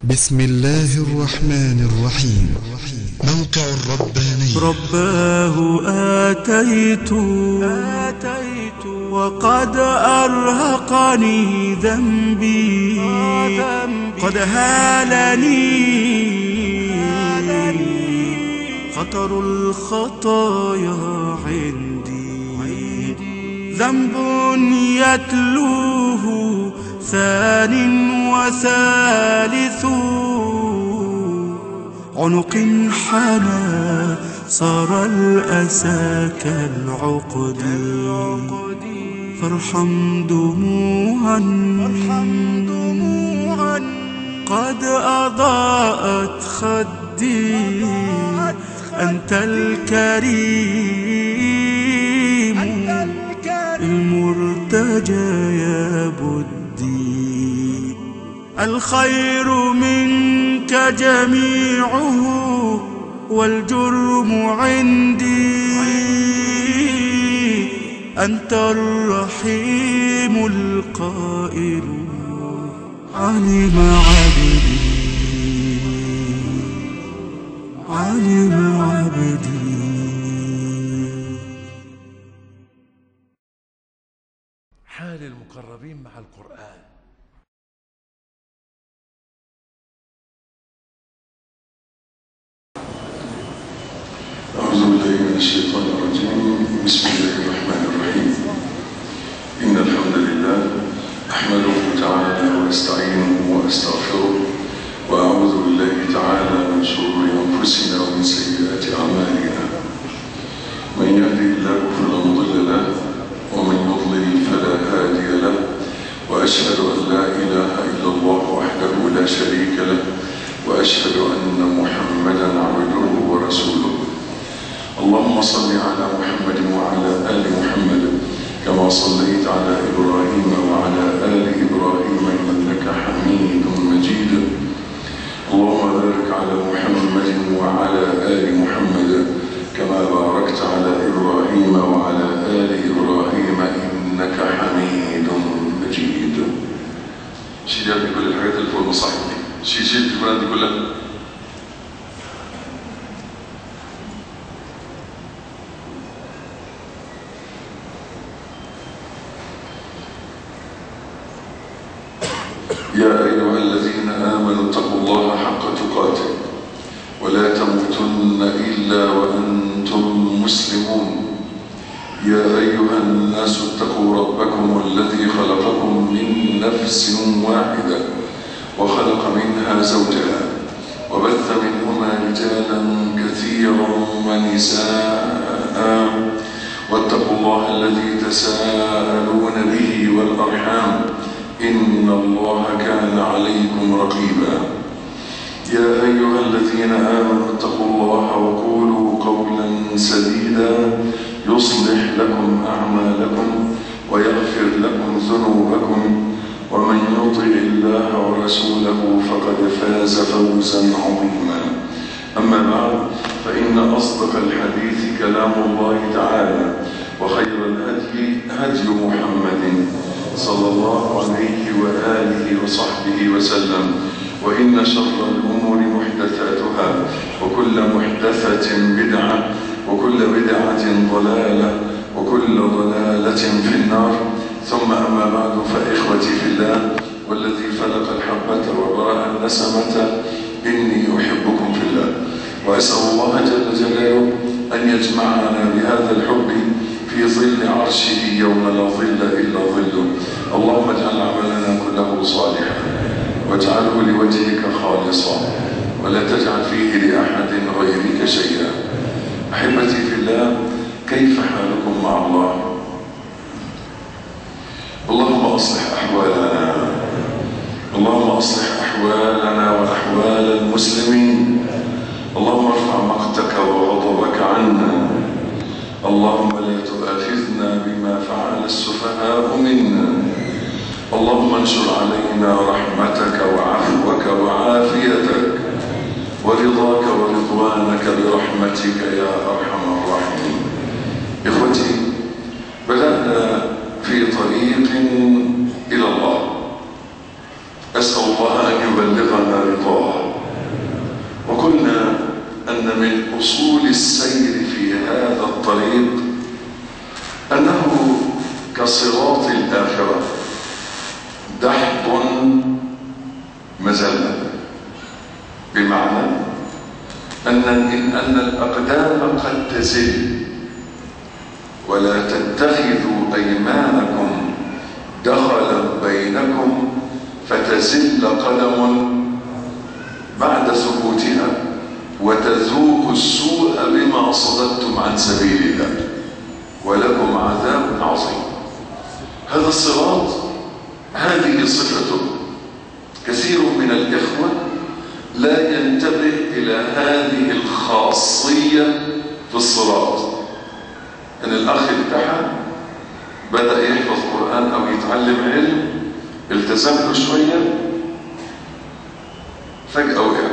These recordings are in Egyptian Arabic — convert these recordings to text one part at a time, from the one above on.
بسم الله الرحمن الرحيم موقع الرباني رباه آتيت آتيت وقد أرهقني ذنبي قد هالني خطر الخطايا عندي ذنب يتلوه ثان وثالث عنق حنى صار الأسى كالعقد فارحم دموعا قد أضاءت خدي أنت الكريم المرتجى يا بدي الخير منك جميعه والجرم عندي أنت الرحيم القائل علم عبدي علم عبدي حال المقربين مع القرآن أعوذ بالله من الشيطان الرجيم بسم الله الرحمن الرحيم إن الحمد لله أحمده تعالى وأستعينه وأستغفره وأعوذ بالله تعالى من شرور أنفسنا ومن سيئات أعمالنا من يهده الله فلا مضل له ومن يضلل فلا هادي له وأشهد أن لا إله إلا الله وحده لا شريك له وأشهد أن محمدا عبده ورسوله اللهم صل على محمد وعلى آل محمد كما صليت على إبراهيم وعلى آل إبراهيم إنك حميد مجيد اللهم بارك على محمد وعلى آل محمد كما باركت على إبراهيم وعلى آل إبراهيم إنك حميد مجيد شيل يا ابني كل الحاجات اللي فوق المصاحف دي شيل شيل الكلمات دي كلها يا أيها الذين آمنوا اتقوا الله حق تقاته ولا تموتن إلا وأنتم مسلمون يا أيها الناس اتقوا ربكم الذي خلقكم من نفس واحدة وخلق منها زوجها وبث منهما رجالا كثيرا ونساء واتقوا الله الذي تساءلون به والأرحام إن الله كان عليكم رقيبا يا أيها الذين آمنوا اتقوا الله وقولوا قولا سديدا يصلح لكم أعمالكم ويغفر لكم ذنوبكم ومن يطع الله ورسوله فقد فاز فوزا عظيما أما بعد فإن أصدق الحديث كلام الله تعالى وخير الهدي هدي محمد صلى الله عليه وآله وصحبه وسلم وإن شر الأمور محدثاتها وكل محدثة بدعة وكل بدعة ضلالة وكل ضلالة في النار ثم أما بعد فإخوتي في الله والذي فلق الحبة وبرأ النسمة إني أحبكم في الله وأسأل الله جل جلاله أن يجمعنا بهذا الحب في ظل عرشه يوم لا ظل إلا ظله اللهم اجعل عملنا كله صالحا واجعله لوجهك خالصا ولا تجعل فيه لأحد غيرك شيئا أحبتي في الله كيف حالكم مع الله اللهم أصلح أحوالنا اللهم أصلح أحوالنا وأحوال المسلمين اللهم ارفع مقتك وغضبك عنا اللهم لا تؤاخذنا بما فعل السفهاء منا اللهم انشر علينا رحمتك وعفوك وعافيتك ورضاك ورضوانك برحمتك يا ارحم الراحمين اخوتي بدانا في طريق الى الله اسال الله ان يبلغنا رضاه بمعنى أن إن أن الأقدام قد تزل ولا تتخذوا أيمانكم دخلا بينكم فتزل قدم بعد ثبوتها وتذوقوا السوء بما صددتم عن سبيل الله ولكم عذاب عظيم هذا الصراط هذه صفته كثير من الإخوة لا ينتبه إلى هذه الخاصية في الصراط ان الاخ امتحن بدا يحفظ قران او يتعلم علم التزم له شويه فجاه وقع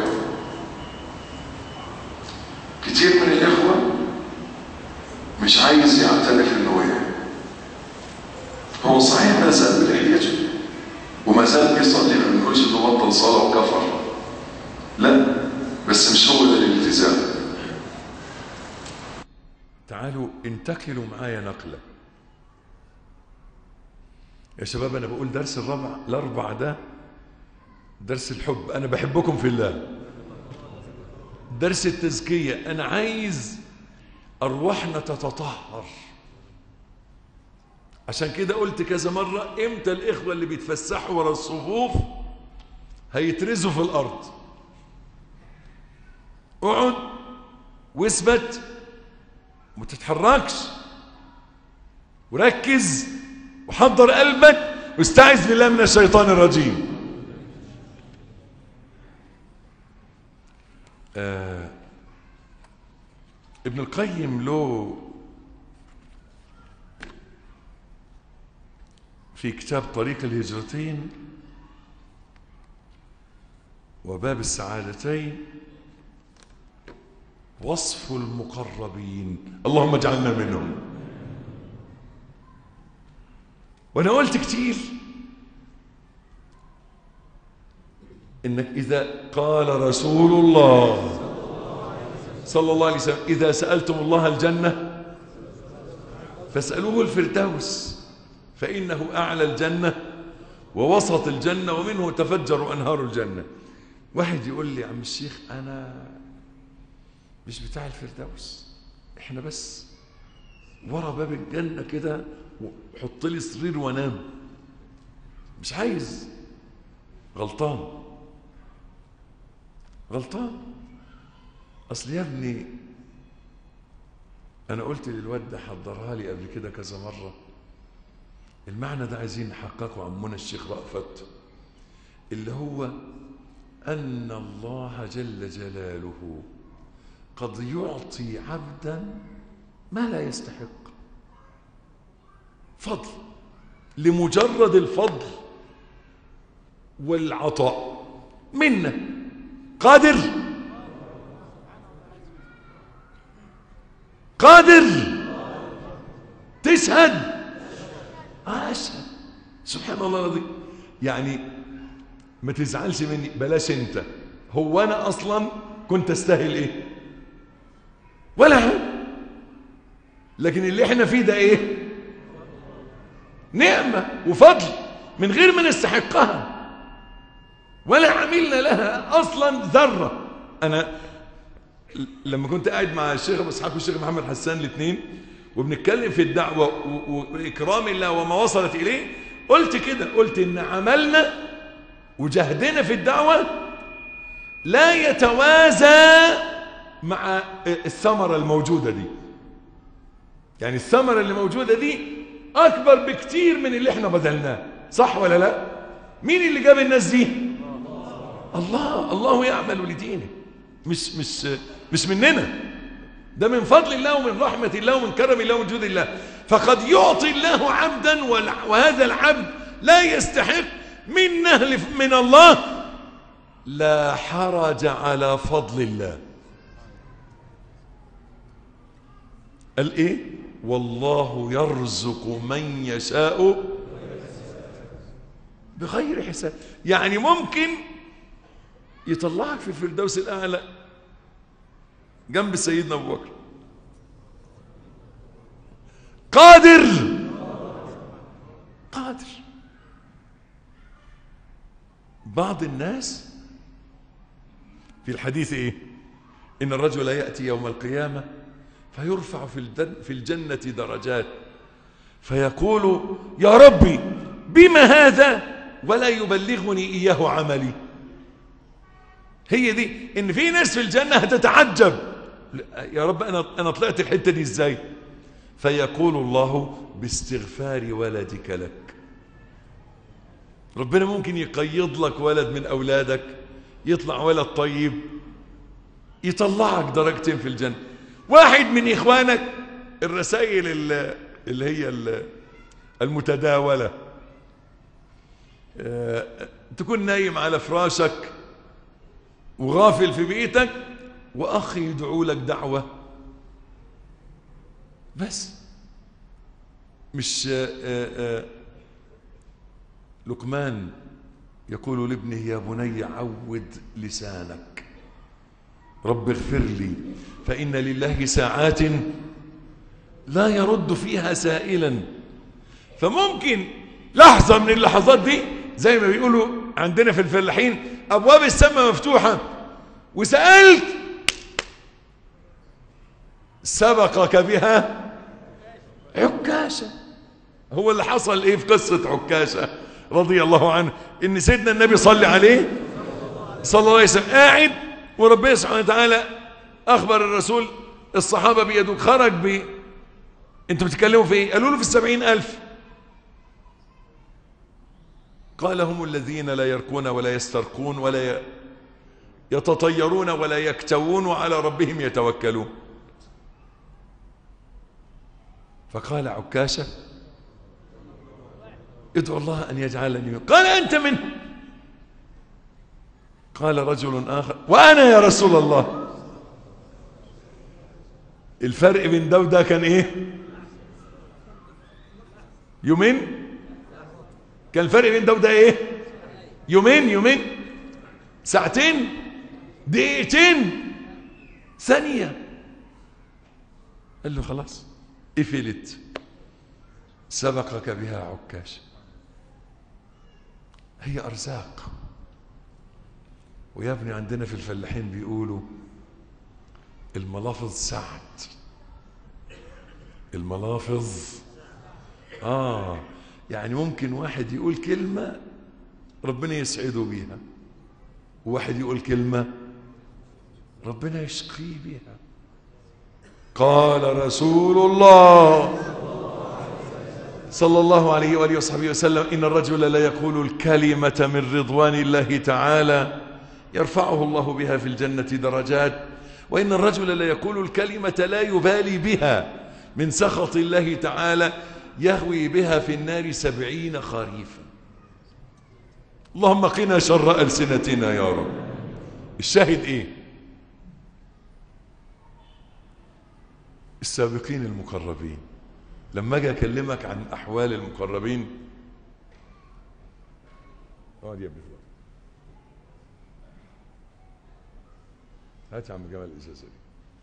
كتير من الاخوه مش عايز يعترف انه وقع هو صحيح ما زال بلحيته وما زال بيصلي ما بنقولش انه بطل صلاه وكفر لا بس مش هو ده الالتزام تعالوا انتقلوا معايا نقلة يا شباب أنا بقول درس الربع الأربع ده درس الحب أنا بحبكم في الله درس التزكية أنا عايز أرواحنا تتطهر عشان كده قلت كذا مرة إمتى الإخوة اللي بيتفسحوا ورا الصفوف هيترزوا في الأرض اقعد واثبت وما تتحركش وركز وحضر قلبك واستعذ بالله من الشيطان الرجيم آه ابن القيم له في كتاب طريق الهجرتين وباب السعادتين وصف المقربين اللهم اجعلنا منهم وانا قلت كتير انك اذا قال رسول الله صلى الله عليه وسلم اذا سالتم الله الجنه فاسالوه الفردوس فانه اعلى الجنه ووسط الجنه ومنه تفجر انهار الجنه واحد يقول لي يا عم الشيخ انا مش بتاع الفردوس احنا بس ورا باب الجنة كده وحط لي سرير وانام مش عايز غلطان غلطان اصل يا ابني انا قلت للواد ده حضرها لي قبل كده كذا مرة المعنى ده عايزين نحققه عمنا الشيخ رأفت اللي هو أن الله جل جلاله قد يعطي عبدا ما لا يستحق فضل لمجرد الفضل والعطاء منه قادر قادر تشهد آه أشهد سبحان الله العظيم يعني ما تزعلش مني بلاش انت هو انا اصلا كنت استاهل ايه ولا حاجه لكن اللي احنا فيه ده ايه نعمه وفضل من غير ما نستحقها ولا عملنا لها اصلا ذره انا لما كنت قاعد مع الشيخ ابو اسحاق والشيخ محمد حسان الاثنين وبنتكلم في الدعوه واكرام الله وما وصلت اليه قلت كده قلت ان عملنا وجهدنا في الدعوه لا يتوازى مع الثمره الموجوده دي يعني الثمره اللي موجوده دي اكبر بكتير من اللي احنا بذلناه صح ولا لا مين اللي جاب الناس دي الله الله يعمل لدينه مش مش مش مننا ده من فضل الله ومن رحمة الله ومن كرم الله ومن جود الله فقد يعطي الله عبدا وهذا العبد لا يستحق منه من الله لا حرج على فضل الله قال ايه والله يرزق من يشاء بغير حساب يعني ممكن يطلعك في الفردوس الاعلى جنب سيدنا ابو بكر قادر قادر بعض الناس في الحديث ايه ان الرجل ياتي يوم القيامه فيرفع في الجن- في الجنه درجات فيقول يا ربي بما هذا ولا يبلغني اياه عملي هي دي ان في ناس في الجنه هتتعجب لا، يا رب انا انا طلعت الحته دي ازاي فيقول الله باستغفار ولدك لك ربنا ممكن يقيض لك ولد من اولادك يطلع ولد طيب يطلعك درجتين في الجنه واحد من اخوانك الرسائل ال- اللي هي ال- المتداوله آه، تكون نايم على فراشك وغافل في بيتك واخ يدعو لك دعوه بس مش آه، آه، آه، لقمان يقول لابنه يا بني عود لسانك رب اغفر لي فإن لله ساعات لا يرد فيها سائلا فممكن لحظة من اللحظات دي زي ما بيقولوا عندنا في الفلاحين أبواب السماء مفتوحة وسألت سبقك بها عكاشة هو اللي حصل ايه في قصة عكاشة رضي الله عنه ان سيدنا النبي صلى عليه صلى الله عليه وسلم قاعد وربنا سبحانه وتعالى اخبر الرسول الصحابة بيدوك خرج ب انتوا بتتكلموا في ايه قالوا له في السبعين الف قال هم الذين لا يركون ولا يسترقون ولا ي- يتطيرون ولا يكتوون وعلى ربهم يتوكلون فقال عكاشة ادعو الله أن يجعلني منه قال أنت منه قال رجل آخر وأنا يا رسول الله الفرق بين ده وده كان إيه يومين كان الفرق بين ده وده إيه يومين يومين ساعتين دقيقتين ثانية قال له خلاص قفلت سبقك بها عكاش هي أرزاق ويا ابني عندنا في الفلاحين بيقولوا الملافظ سعد الملافظ آه يعني ممكن واحد يقول كلمة ربنا يسعده بيها وواحد يقول كلمة ربنا يشقيه بيها قال رسول الله صلى الله عليه وآله وصحبه وسلم إن الرجل لا يقول الكلمة من رضوان الله تعالى يرفعه الله بها في الجنة درجات وإن الرجل لا يقول الكلمة لا يبالي بها من سخط الله تعالى يهوي بها في النار سبعين خريفا اللهم قنا شر ألسنتنا يا رب الشاهد إيه السابقين المقربين لما اجي اكلمك عن احوال المقربين اقعد يا ابني فلان. هات يا عم جمال الازازه دي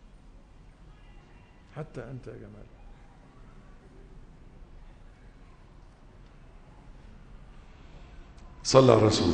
حتى انت يا جمال صلى على الرسول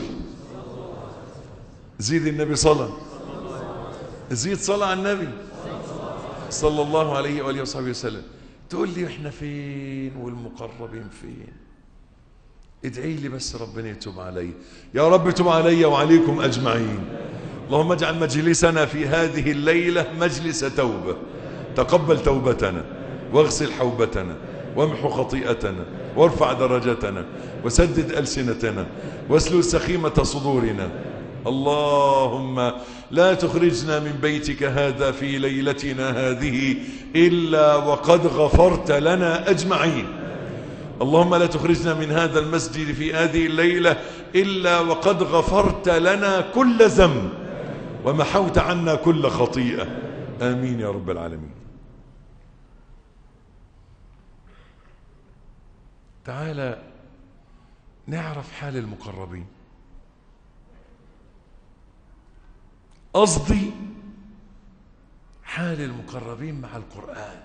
زيد النبي صلى زيد صلى على النبي صلى الله عليه وآله وصحبه وسلم تقول لي احنا فين والمقربين فين ادعي لي بس ربنا يتوب علي يا رب تب علي وعليكم أجمعين اللهم اجعل مجلسنا في هذه الليلة مجلس توبة تقبل توبتنا واغسل حوبتنا وامحو خطيئتنا وارفع درجتنا وسدد ألسنتنا واسلل سخيمة صدورنا اللهم لا تخرجنا من بيتك هذا في ليلتنا هذه إلا وقد غفرت لنا أجمعين اللهم لا تخرجنا من هذا المسجد في هذه الليلة إلا وقد غفرت لنا كل ذنب ومحوت عنا كل خطيئة آمين يا رب العالمين تعالى نعرف حال المقربين قصدي حال المقربين مع القرآن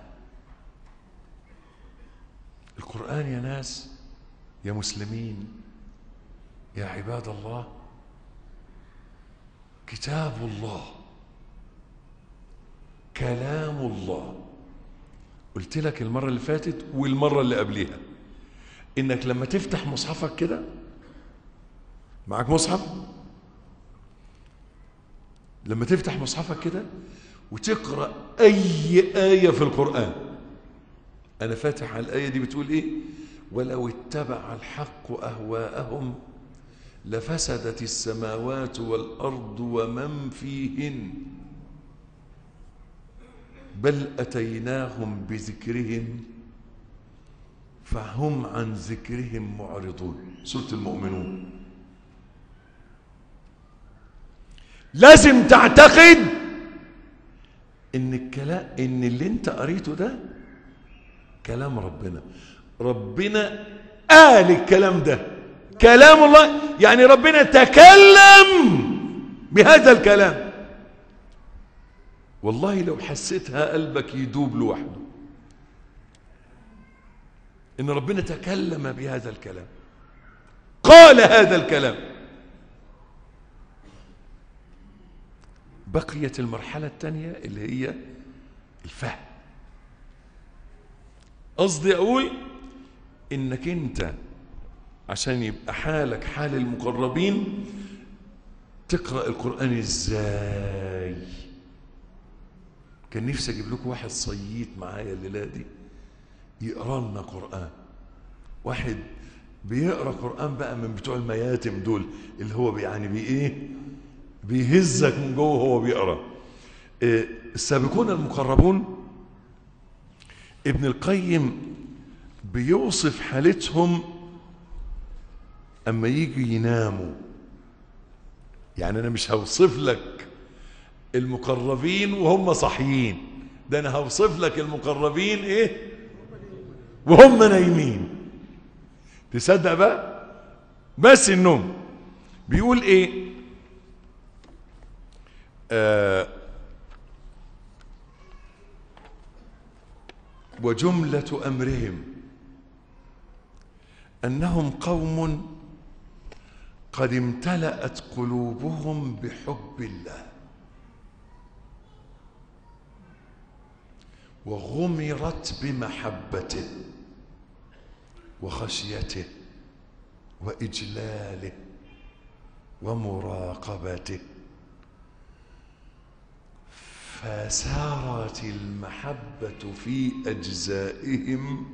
القرآن يا ناس يا مسلمين يا عباد الله كتاب الله كلام الله قلت لك المرة اللي فاتت والمرة اللي قبلها انك لما تفتح مصحفك كده معاك مصحف لما تفتح مصحفك كده وتقرأ أي آية في القرآن أنا فاتح على الآية دي بتقول إيه ولو اتبع الحق أهواءهم لفسدت السماوات والأرض ومن فيهن بل أتيناهم بذكرهم فهم عن ذكرهم معرضون سورة المؤمنون لازم تعتقد ان الكلام ان اللي انت قريته ده كلام ربنا ربنا قال الكلام ده كلام الله يعني ربنا تكلم بهذا الكلام والله لو حسيتها قلبك يدوب لوحده ان ربنا تكلم بهذا الكلام قال هذا الكلام بقيت المرحلة الثانية اللي هي الفهم قصدي أقول إنك أنت عشان يبقى حالك حال المقربين تقرأ القرآن إزاي كان نفسي أجيب لكم واحد صييت معايا الليلة دي يقرأ لنا قرآن واحد بيقرأ قرآن بقى من بتوع المياتم دول اللي هو يعني بإيه بيهزك من جوه وهو بيقرا إيه، السابقون المقربون ابن القيم بيوصف حالتهم اما يجوا يناموا يعني انا مش هوصف لك المقربين وهم صاحيين ده انا هوصف لك المقربين ايه وهم نايمين تصدق بقى بس النوم بيقول ايه آه وجملة أمرهم أنهم قوم قد امتلأت قلوبهم بحب الله وغمرت بمحبته وخشيته وإجلاله ومراقبته فسارت المحبة في أجزائهم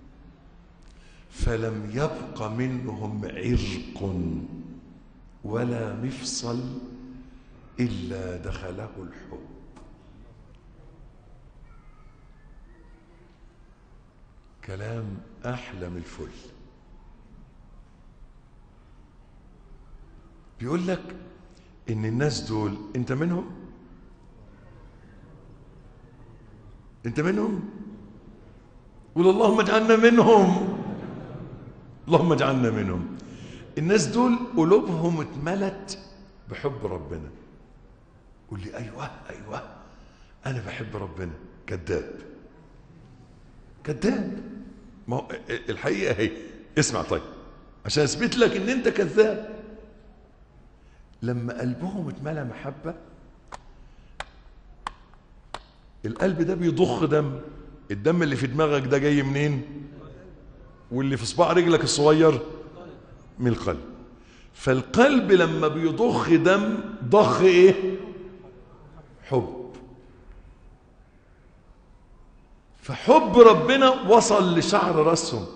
فلم يبق منهم عرق ولا مفصل إلا دخله الحب كلام أحلى من الفل بيقول لك إن الناس دول أنت منهم أنت منهم قول اللهم اجعلنا منهم اللهم اجعلنا منهم الناس دول قلوبهم اتملت بحب ربنا قول لي ايوه ايوه انا بحب ربنا كذاب كذاب ما هو الحقيقه هي اسمع طيب عشان اثبت لك ان انت كذاب لما قلبهم اتملى محبه القلب ده بيضخ دم الدم اللي في دماغك ده جاي منين واللي في صباع رجلك الصغير من القلب فالقلب لما بيضخ دم ضخ ايه حب فحب ربنا وصل لشعر راسهم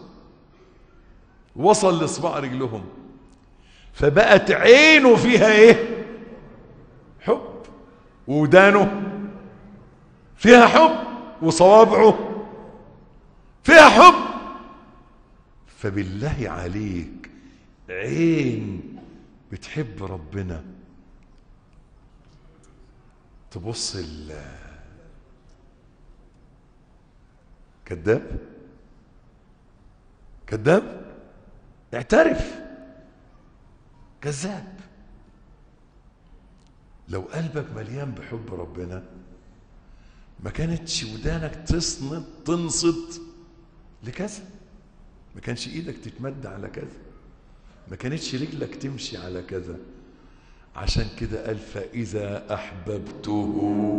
وصل لصباع رجلهم فبقت عينه فيها ايه حب ودانه فيها حب وصوابعه فيها حب فبالله عليك عين بتحب ربنا تبص ال كذاب كذاب اعترف كذاب لو قلبك مليان بحب ربنا ما كانتش ودانك تصنت تنصت لكذا ما كانش ايدك تتمد على كذا ما كانتش رجلك تمشي على كذا عشان كده قال فإذا أحببته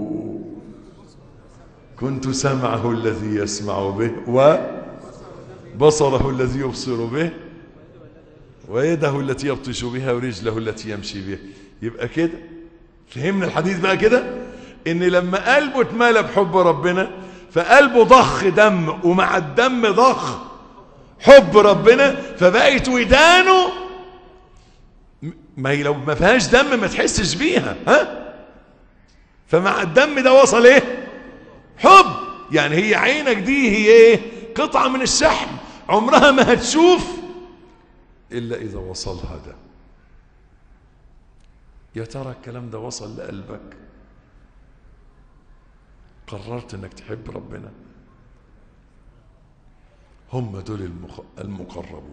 كنت سمعه الذي يسمع به وبصره الذي يبصر به ويده التي يبطش بها ورجله التي يمشي بها يبقى كده فهمنا الحديث بقى كده ان لما قلبه اتملى بحب ربنا فقلبه ضخ دم ومع الدم ضخ حب ربنا فبقت ودانه م- ما هي لو ما فيهاش دم ما تحسش بيها ها فمع الدم ده وصل ايه حب يعني هي عينك دي هي ايه قطعة من الشحم عمرها ما هتشوف الا اذا وصلها ده يا ترى الكلام ده وصل لقلبك قررت انك تحب ربنا هم دول المخ... المقربون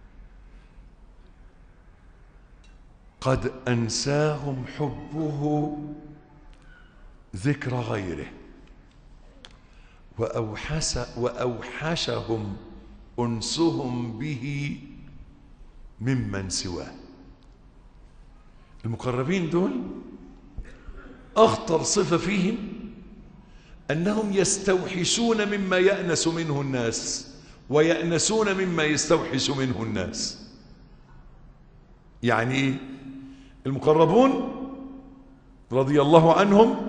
قد انساهم حبه ذكر غيره وأوحس وأوحشهم أنسهم به ممن سواه المقربين دول أخطر صفة فيهم أنهم يستوحشون مما يأنس منه الناس ويأنسون مما يستوحش منه الناس يعني إيه؟ المقربون رضي الله عنهم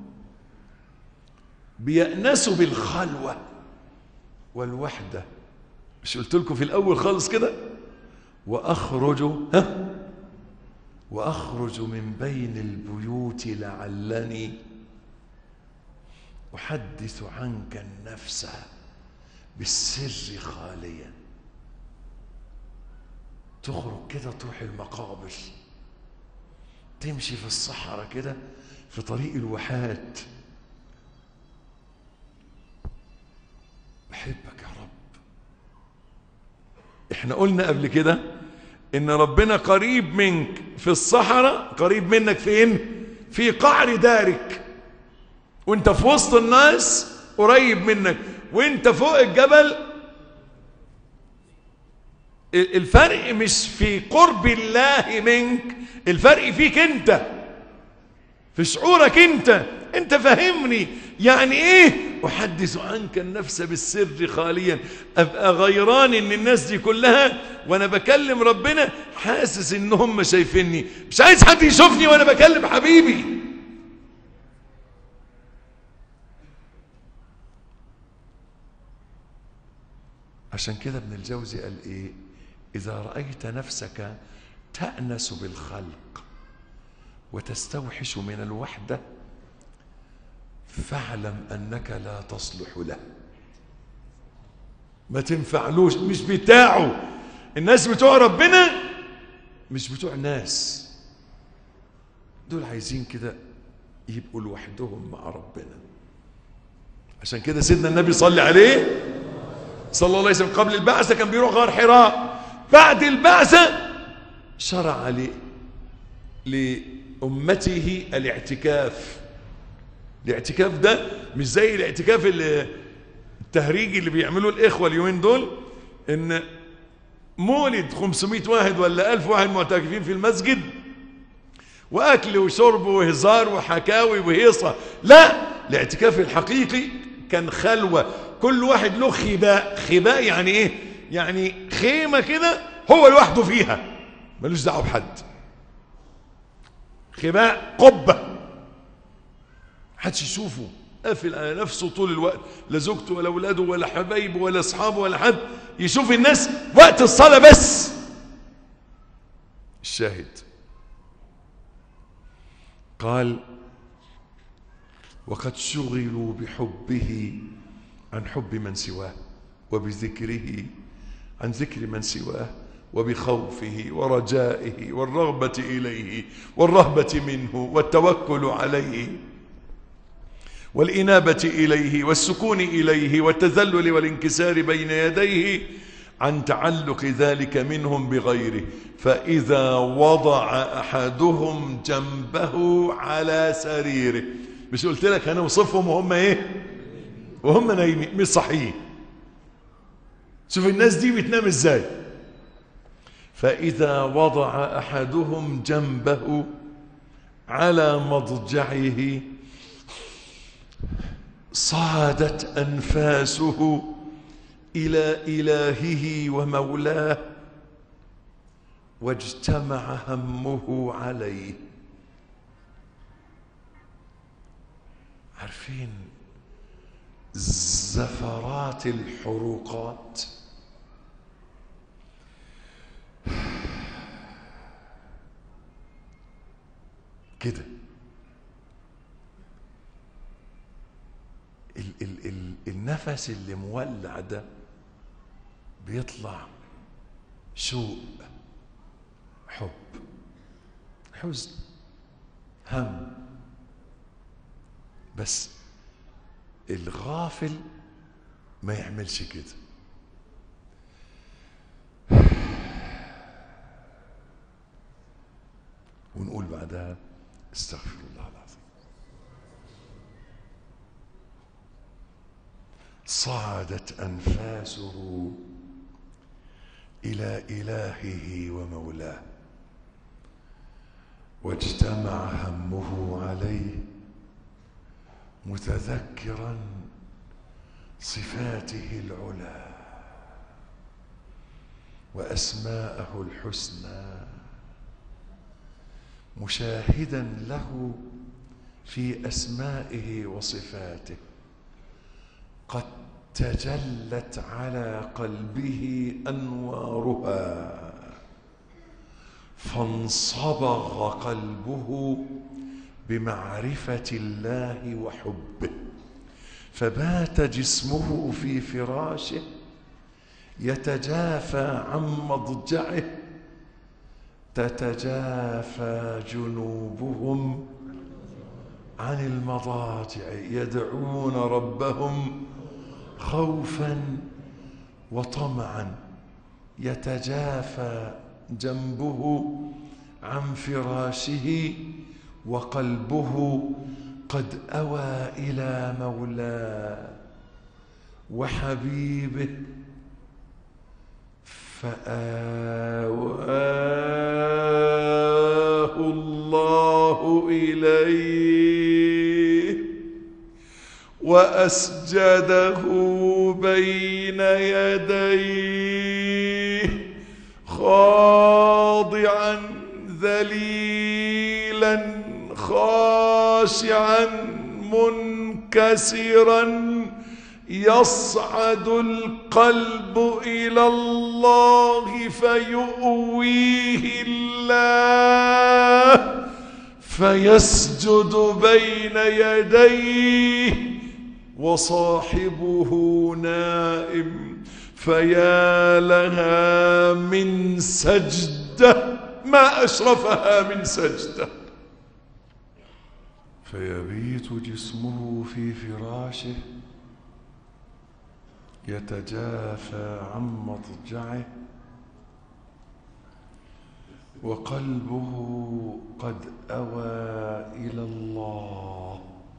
بيأنسوا بالخلوة والوحدة مش قلت لكم في الأول خالص كده وأخرج ها وأخرج من بين البيوت لعلني أحدث عنك النفس بالسر خاليا تخرج كده تروح المقابر تمشي في الصحراء كده في طريق الواحات بحبك يا رب احنا قلنا قبل كده ان ربنا قريب منك في الصحراء قريب منك فين في قعر دارك وانت في وسط الناس قريب منك وانت فوق الجبل ال- الفرق مش في قرب الله منك الفرق فيك انت في شعورك انت انت فهمني يعني ايه احدث عنك النفس بالسر خاليا ابقى غيران ان الناس دي كلها وانا بكلم ربنا حاسس ان هم شايفيني مش عايز حد يشوفني وانا بكلم حبيبي عشان كده ابن الجوزي قال ايه اذا رايت نفسك تانس بالخلق وتستوحش من الوحده فاعلم انك لا تصلح له ما تنفعلوش مش بتاعه الناس بتوع ربنا مش بتوع ناس دول عايزين كده يبقوا لوحدهم مع ربنا عشان كده سيدنا النبي صلى عليه صلى الله عليه وسلم قبل البعثة كان بيروح غار حراء بعد البعثة شرع عليه لأمته الاعتكاف الاعتكاف ده مش زي الاعتكاف اللي التهريجي اللي بيعملوه الإخوة اليومين دول إن مولد 500 واحد ولا 1000 واحد معتكفين في المسجد وأكل وشرب وهزار وحكاوي وهيصة لا الاعتكاف الحقيقي كان خلوة كل واحد له خباء خباء يعني ايه يعني خيمة كده هو لوحده فيها ملوش دعوه بحد خباء قبة محدش يشوفه قافل على نفسه طول الوقت لا زوجته ولا اولاده ولا حبايبه ولا اصحابه ولا حد يشوف الناس وقت الصلاة بس الشاهد قال وقد شغلوا بحبه عن حب من سواه وبذكره عن ذكر من سواه وبخوفه ورجائه والرغبة إليه والرهبة منه والتوكل عليه والإنابة إليه والسكون إليه والتذلل والانكسار بين يديه عن تعلق ذلك منهم بغيره فإذا وضع أحدهم جنبه على سريره مش قلت لك هنوصفهم وهم ايه وهم نايمين مش صحيح شوف الناس دي بتنام ازاي فإذا وضع أحدهم جنبه على مضجعه صعدت أنفاسه إلى إلهه ومولاه واجتمع همه عليه عارفين زفرات الحروقات كده ال ال ال النفس اللي مولع ده بيطلع شوق حب حزن هم بس الغافل ما يعملش كده ونقول بعدها استغفر الله العظيم صعدت انفاسه الى الهه ومولاه واجتمع همه عليه متذكرا صفاته العلى واسماءه الحسنى مشاهدا له في اسمائه وصفاته قد تجلت على قلبه انوارها فانصبغ قلبه بمعرفه الله وحبه فبات جسمه في فراشه يتجافى عن مضجعه تتجافى جنوبهم عن المضاجع يدعون ربهم خوفا وطمعا يتجافى جنبه عن فراشه وقلبه قد اوى الى مولاه وحبيبه فآواه الله إليه وأسجده بين يديه خاضعا ذليلا خاشعا منكسرا يصعد القلب الى الله فيؤويه الله فيسجد بين يديه وصاحبه نائم فيا لها من سجده ما اشرفها من سجده فيبيت جسمه في فراشه يتجافى عن مضجعه وقلبه قد اوى الى الله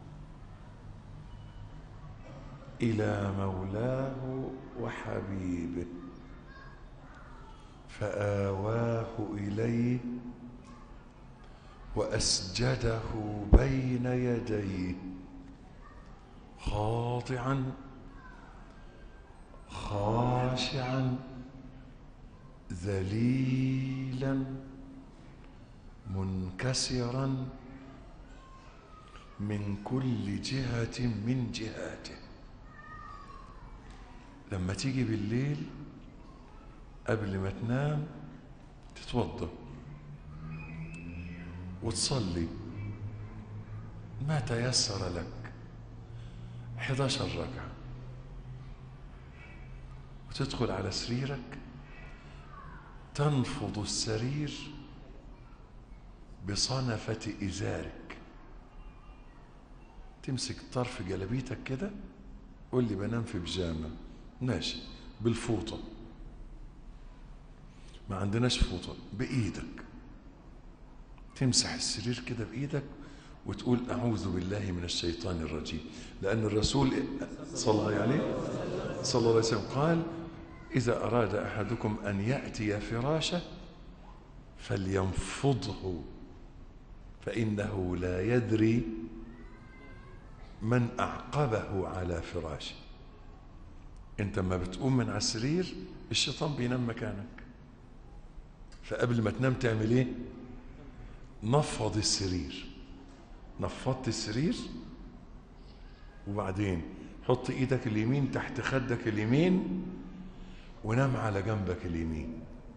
الى مولاه وحبيبه فاواه اليه واسجده بين يديه خاضعا خاشعا ذليلا منكسرا من كل جهة من جهاته لما تيجي بالليل قبل ما تنام تتوضا وتصلي ما تيسر لك 11 ركعه وتدخل على سريرك تنفض السرير بصنفة إزارك تمسك طرف جلبيتك كده قول لي بنام في بيجامة ماشي بالفوطة ما عندناش فوطة بإيدك تمسح السرير كده بإيدك وتقول أعوذ بالله من الشيطان الرجيم لأن الرسول صلى الله عليه صلى الله عليه وسلم قال إذا أراد أحدكم أن يأتي فراشه فلينفضه فإنه لا يدري من أعقبه على فراشه انت ما بتقوم من على السرير الشيطان بينام مكانك فقبل ما تنام تعمل ايه نفض السرير نفضت السرير وبعدين حط ايدك اليمين تحت خدك اليمين ونام على جنبك اليمين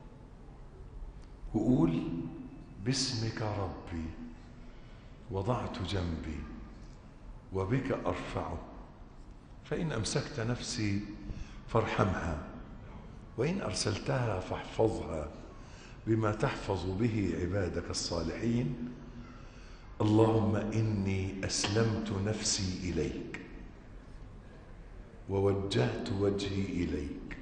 وقول باسمك ربي وضعت جنبي وبك ارفعه فان امسكت نفسي فارحمها وان ارسلتها فاحفظها بما تحفظ به عبادك الصالحين اللهم اني اسلمت نفسي اليك ووجهت وجهي اليك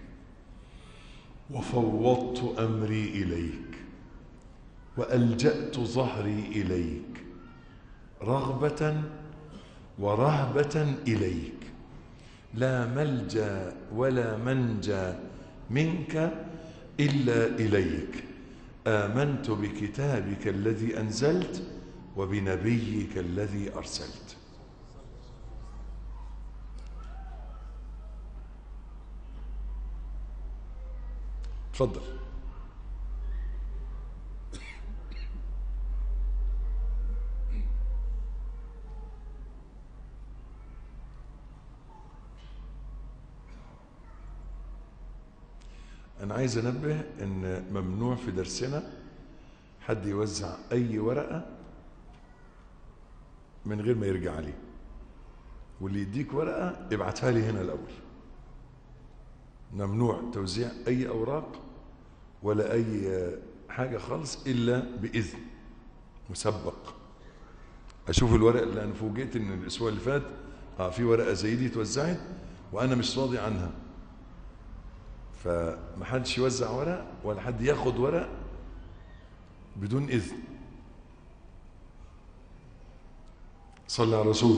وفوضت امري اليك والجات ظهري اليك رغبه ورهبه اليك لا ملجا ولا منجا منك الا اليك امنت بكتابك الذي انزلت وبنبيك الذي ارسلت تفضل أنا عايز أنبه إن ممنوع في درسنا حد يوزع أي ورقة من غير ما يرجع لي واللي يديك ورقة ابعتها لي هنا الأول ممنوع توزيع أي أوراق ولا أي حاجة خالص إلا بإذن مسبق أشوف الورق اللي أنا فوجئت إن الأسبوع اللي فات آه في ورقة زي دي اتوزعت وأنا مش راضي عنها فمحدش يوزع ورق ولا حد ياخد ورق بدون إذن صلى على الرسول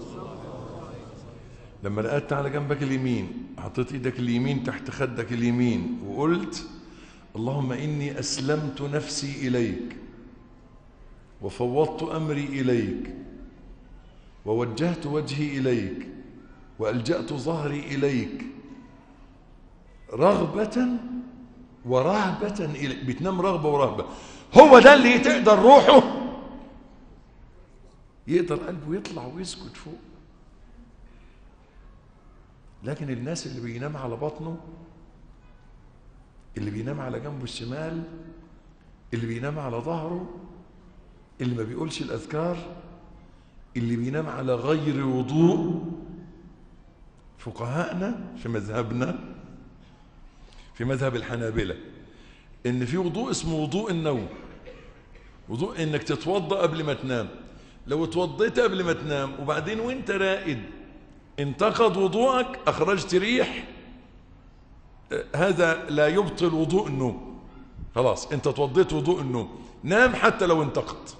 لما رقدت على جنبك اليمين حطيت ايدك اليمين تحت خدك اليمين وقلت اللهم اني اسلمت نفسي اليك وفوضت امري اليك ووجهت وجهي اليك والجات ظهري اليك رغبه ورهبه اليك بتنام رغبه ورهبه هو ده اللي تقدر روحه يقدر قلبه يطلع ويسكت فوق لكن الناس اللي بينام على بطنه اللي بينام على جنبه الشمال اللي بينام على ظهره اللي ما بيقولش الأذكار اللي بينام على غير وضوء فقهاءنا في مذهبنا في مذهب الحنابلة ان في وضوء اسمه وضوء النوم وضوء انك تتوضا قبل ما تنام لو اتوضيت قبل ما تنام وبعدين وانت راقد انتقض وضوءك اخرجت ريح هذا لا يبطل وضوء النوم خلاص انت توضيت وضوء النوم نام حتى لو انتقد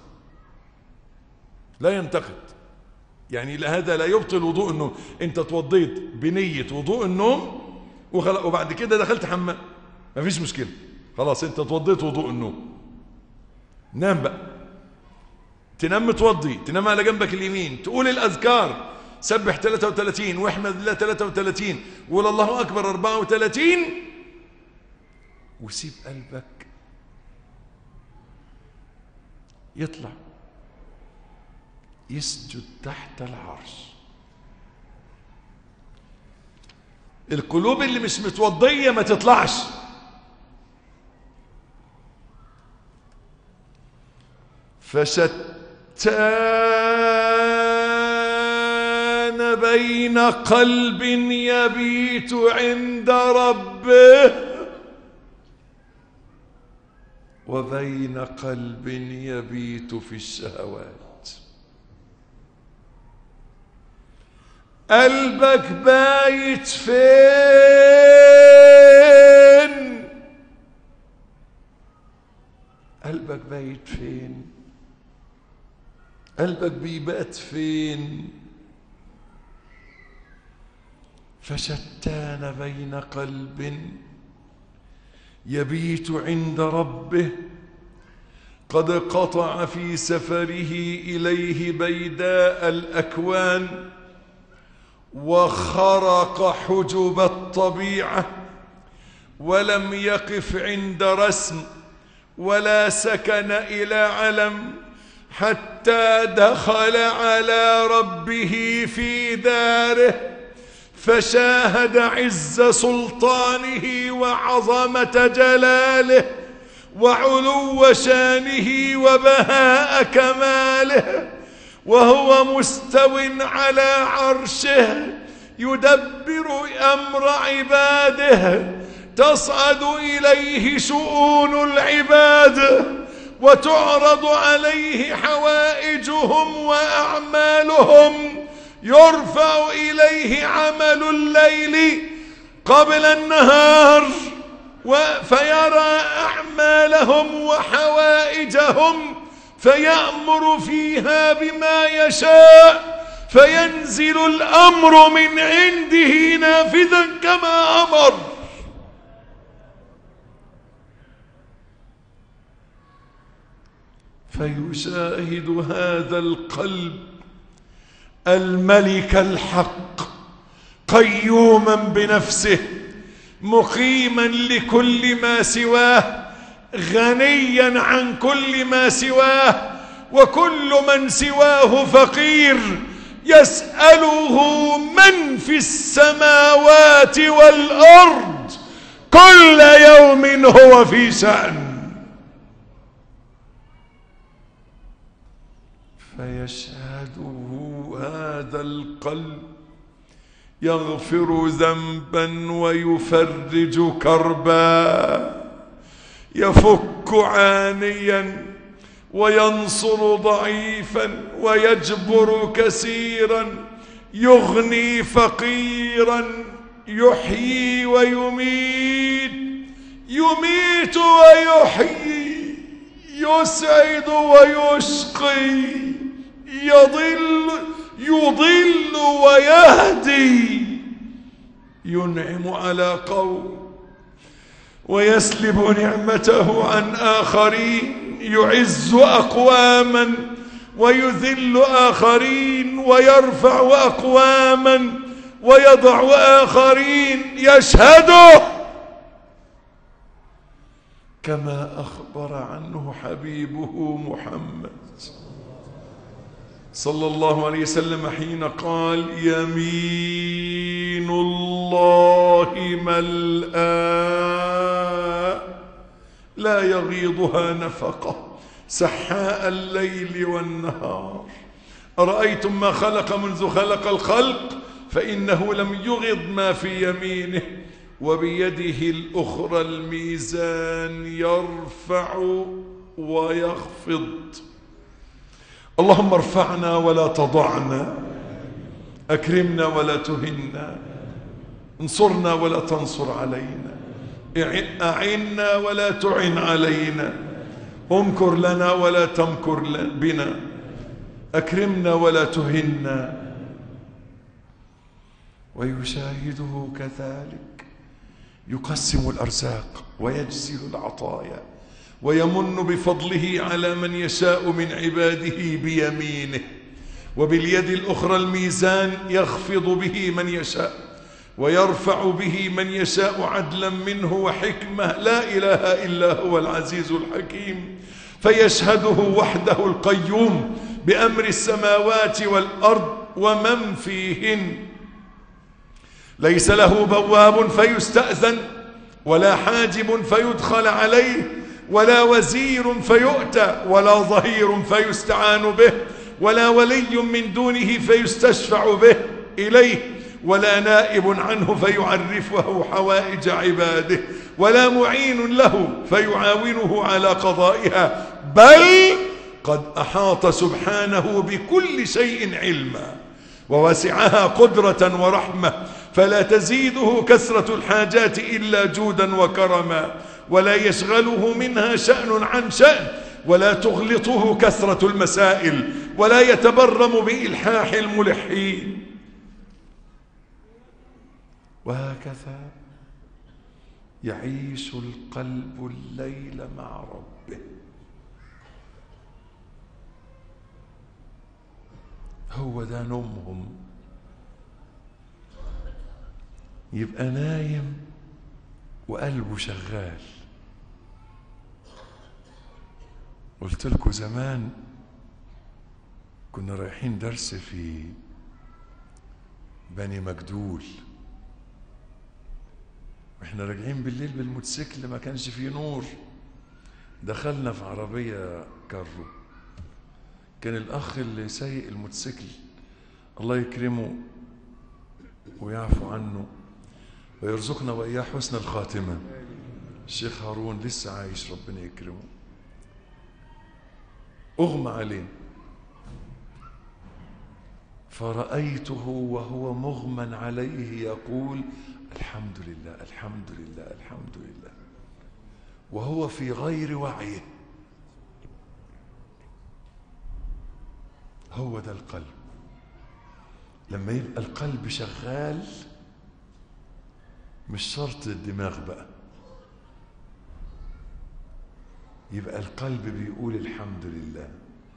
لا ينتقد يعني هذا لا يبطل وضوء النوم انت توضيت بنية وضوء النوم وبعد كده دخلت حمام مفيش مشكلة خلاص انت توضيت وضوء النوم نام بقى تنام متوضي تنام على جنبك اليمين تقول الاذكار سبح 33 واحمد الله 33 وقول الله اكبر 34 وسيب قلبك يطلع يسجد تحت العرش القلوب اللي مش متوضيه ما تطلعش فشتان بين قلب يبيت عند ربه وبين قلب يبيت في الشهوات قلبك بايت فين قلبك بايت فين قلبك بيبات فين فشتان بين قلب يبيت عند ربه قد قطع في سفره إليه بيداء الأكوان وخرق حجب الطبيعة ولم يقف عند رسم ولا سكن إلى علم حتى دخل على ربه في داره فشاهد عز سلطانه وعظمة جلاله وعلو شانه وبهاء كماله وهو مستو على عرشه يدبر أمر عباده تصعد إليه شؤون العباد وتعرض عليه حوائجهم وأعمالهم يرفع إليه عمل الليل قبل النهار فيرى أعمالهم وحوائجهم فيأمر فيها بما يشاء فينزل الأمر من عنده نافذا كما أمر فيشاهد هذا القلب الملك الحق قيوما بنفسه مقيما لكل ما سواه غنيا عن كل ما سواه وكل من سواه فقير يسأله من في السماوات والأرض كل يوم هو في شأن فيشهده هذا القلب يغفر ذنبا ويفرج كربا يفك عانيا وينصر ضعيفا ويجبر كثيرا يغني فقيرا يحيي ويميت يميت ويحيي يسعد ويشقي يضل يضل ويهدي ينعم على قوم ويسلب نعمته عن آخرين يعز أقواما ويذل آخرين ويرفع أقواما ويضع آخرين يشهده كما أخبر عنه حبيبه محمد صلى الله عليه وسلم حين قال يمين الله ملآ لا يغيضها نفقة سحاء الليل والنهار أرأيتم ما خلق منذ خلق الخلق فإنه لم يغض ما في يمينه وبيده الأخرى الميزان يرفع ويخفض اللهم ارفعنا ولا تضعنا أكرمنا ولا تهنا انصرنا ولا تنصر علينا أعنا ولا تعن علينا امكر لنا ولا تمكر بنا أكرمنا ولا تهنا ويشاهده كذلك يقسم الأرزاق ويجزل العطايا ويمن بفضله على من يشاء من عباده بيمينه وباليد الأخرى الميزان يخفض به من يشاء ويرفع به من يشاء عدلا منه وحكمة لا إله إلا هو العزيز الحكيم فيشهده وحده القيوم بأمر السماوات والأرض ومن فيهن ليس له بواب فيستأذن ولا حاجب فيدخل عليه ولا وزير فيؤتى ولا ظهير فيستعان به ولا ولي من دونه فيستشفع به إليه ولا نائب عنه فيعرفه حوائج عباده ولا معين له فيعاونه على قضائها بل قد أحاط سبحانه بكل شيء علما ووسعها قدرة ورحمة فلا تزيده كثرة الحاجات إلا جودا وكرما ولا يشغله منها شأن عن شأن ولا تغلطه كثرة المسائل ولا يتبرم بإلحاح الملحين وهكذا يعيش القلب الليل مع ربه هو ده نومهم يبقى نايم وقلبه شغال قلت لكم زمان كنا رايحين درس في بني مجدول واحنا راجعين بالليل بالموتوسيكل ما كانش فيه نور دخلنا في عربية كارو كان الأخ اللي سايق الموتوسيكل الله يكرمه ويعفو عنه ويرزقنا وإياه حسن الخاتمة الشيخ هارون لسه عايش ربنا يكرمه أغمى عليه فرأيته وهو مغمى عليه يقول الحمد لله الحمد لله الحمد لله وهو في غير وعيه هو ده القلب لما يبقى القلب شغال مش شرط الدماغ بقى يبقى القلب بيقول الحمد لله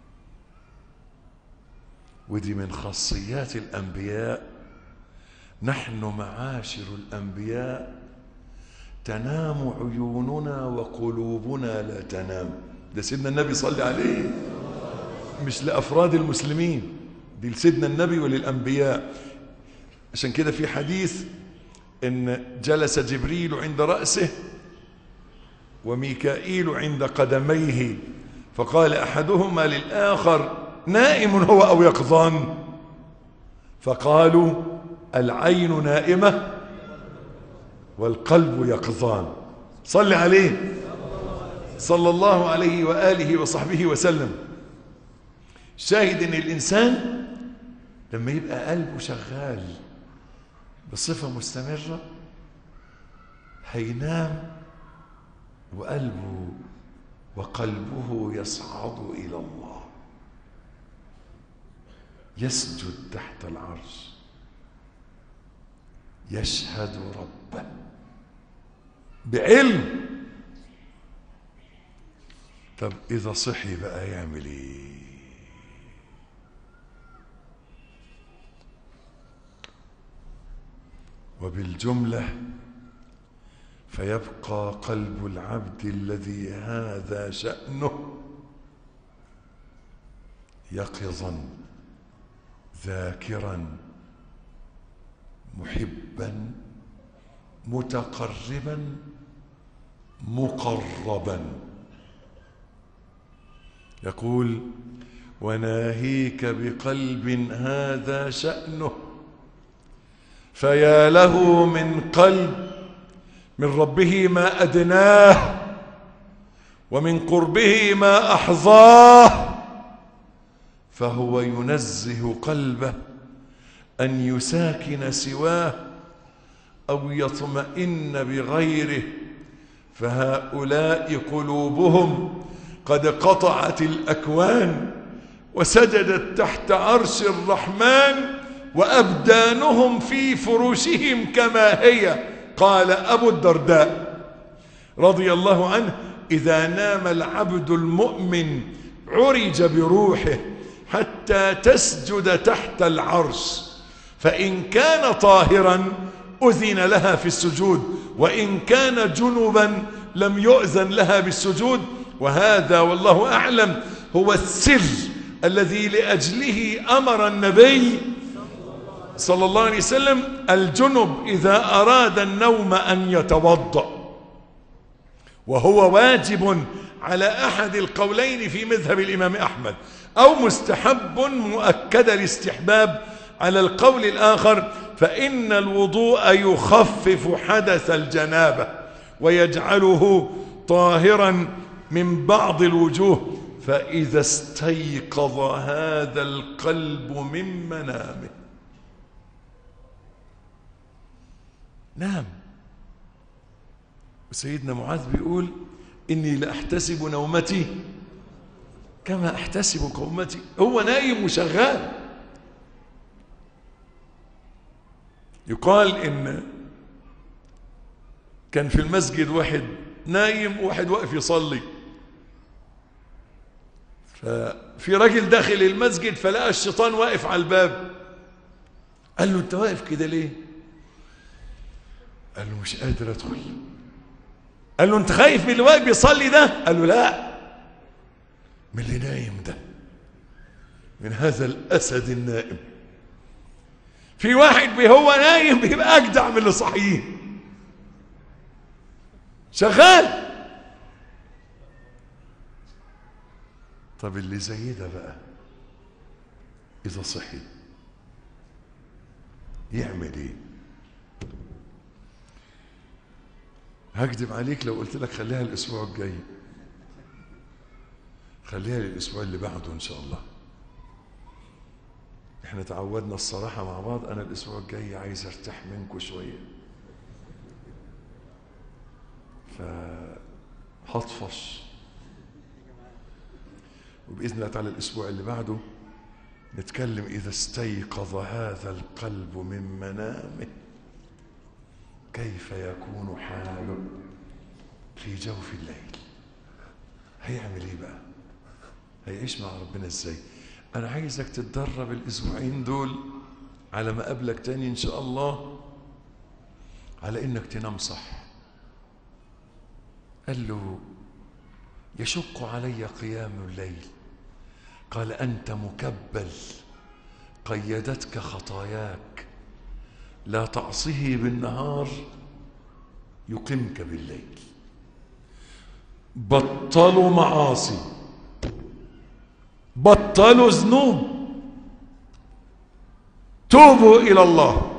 ودي من خاصيات الأنبياء نحن معاشر الأنبياء تنام عيوننا وقلوبنا لا تنام ده سيدنا النبي صلى عليه مش لأفراد المسلمين دي لسيدنا النبي وللأنبياء عشان كده في حديث إن جلس جبريل عند رأسه وميكائيل عند قدميه فقال أحدهما للآخر نائم هو أو يقظان فقالوا العين نائمة والقلب يقظان صل عليه صلى الله عليه وآله وصحبه وسلم شاهد ان الإنسان لما يبقى قلبه شغال بصفة مستمرة هينام وقلبه وقلبه يصعد إلى الله يسجد تحت العرش يشهد ربه بعلم طب إذا صحي بقى يعمل إيه وبالجملة فيبقى قلب العبد الذي هذا شأنه يقظا ذاكرا محبا متقربا مقربا يقول وناهيك بقلب هذا شأنه فيا له من قلب من ربه ما أدناه ومن قربه ما أحظاه فهو ينزه قلبه أن يساكن سواه أو يطمئن بغيره فهؤلاء قلوبهم قد قطعت الأكوان وسجدت تحت عرش الرحمن وأبدانهم في فروشهم كما هي قال أبو الدرداء رضي الله عنه إذا نام العبد المؤمن عرج بروحه حتى تسجد تحت العرش فإن كان طاهرا أذن لها في السجود وإن كان جنبا لم يؤذن لها بالسجود وهذا والله أعلم هو السر الذي لأجله أمر النبي صلى الله عليه وسلم الجنب إذا أراد النوم أن يتوضأ وهو واجب على أحد القولين في مذهب الإمام أحمد أو مستحب مؤكد الاستحباب على القول الآخر فإن الوضوء يخفف حدث الجنابة ويجعله طاهرا من بعض الوجوه فإذا استيقظ هذا القلب من منامه نام وسيدنا معاذ بيقول إني لأحتسب نومتي كما أحتسب قومتي هو نايم وشغال يقال إن كان في المسجد واحد نايم وواحد واقف يصلي ففي راجل داخل المسجد فلقى الشيطان واقف على الباب قال له انت واقف كده ليه قال له مش قادر ادخل قال له انت خايف من اللي واقف بيصلي ده قال له لا من اللي نايم ده من هذا الاسد النائم في واحد بي- هو نايم بيبقى اجدع من اللي صحيح شغال طب اللي زي ده بقى اذا صحي يعمل ايه هكذب عليك لو قلت لك خليها الاسبوع الجاي خليها للاسبوع اللي بعده ان شاء الله احنا تعودنا الصراحة مع بعض انا الاسبوع الجاي عايز ارتاح منكم شوية فهطفش وبإذن الله تعالى الأسبوع اللي بعده نتكلم إذا استيقظ هذا القلب من منامه كيف يكون حاله في جوف الليل هيعمل ايه بقى هيعيش مع ربنا ازاي انا عايزك تتدرب الاسبوعين دول على ما قابلك تاني ان شاء الله على انك تنام صح قال له يشق علي قيام الليل قال انت مكبل قيدتك خطاياك لا تعصه بالنهار يقمك بالليل بطلوا معاصي بطلوا ذنوب توبوا الى الله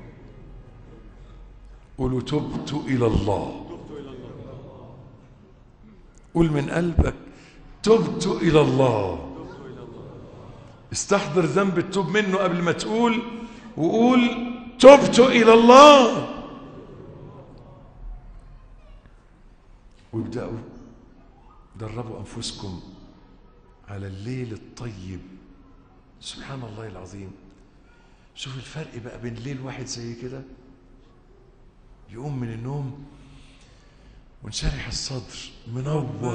قولوا تبت الى الله قول من قلبك تبت الى الله استحضر ذنب التوب منه قبل ما تقول وقول تبت الى الله وابدأوا دربوا أنفسكم على الليل الطيب سبحان الله العظيم شوف الفرق بقى بين ليل واحد زي كده يقوم من النوم وانشرح الصدر منور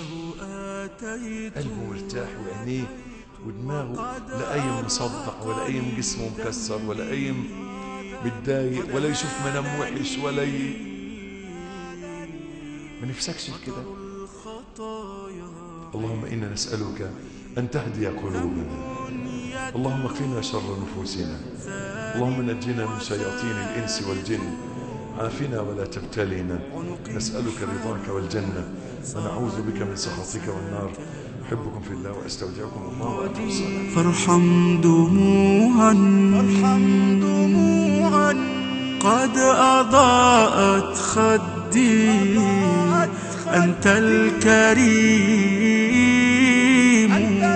قلبه مرتاح وعينيه ودماغه لا قايم مصدع ولا قايم جسمه مكسر ولا قايم متضايق ولا يشوف منام وحش ولا ي... ما نفسكش في كده اللهم إنا نسألك أن تهدي قلوبنا اللهم قنا شر نفوسنا اللهم نجنا من شياطين الإنس والجن عافنا ولا تبتلينا نسألك رضاك والجنة ونعوذ بك من سخطك والنار أحبكم في الله وأستودعكم الله وأقم الصلاة فارحم دموعا فارحم دموعا قد أضاءت خدي أنت الكريم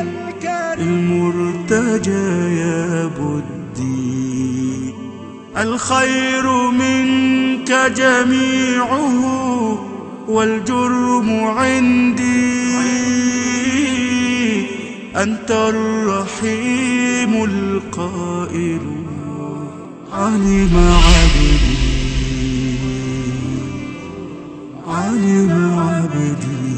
المرتجى يا بدي الخير منك جميعه والجرم عندي أنت الرحيم القائل علم عبدي علم عبدي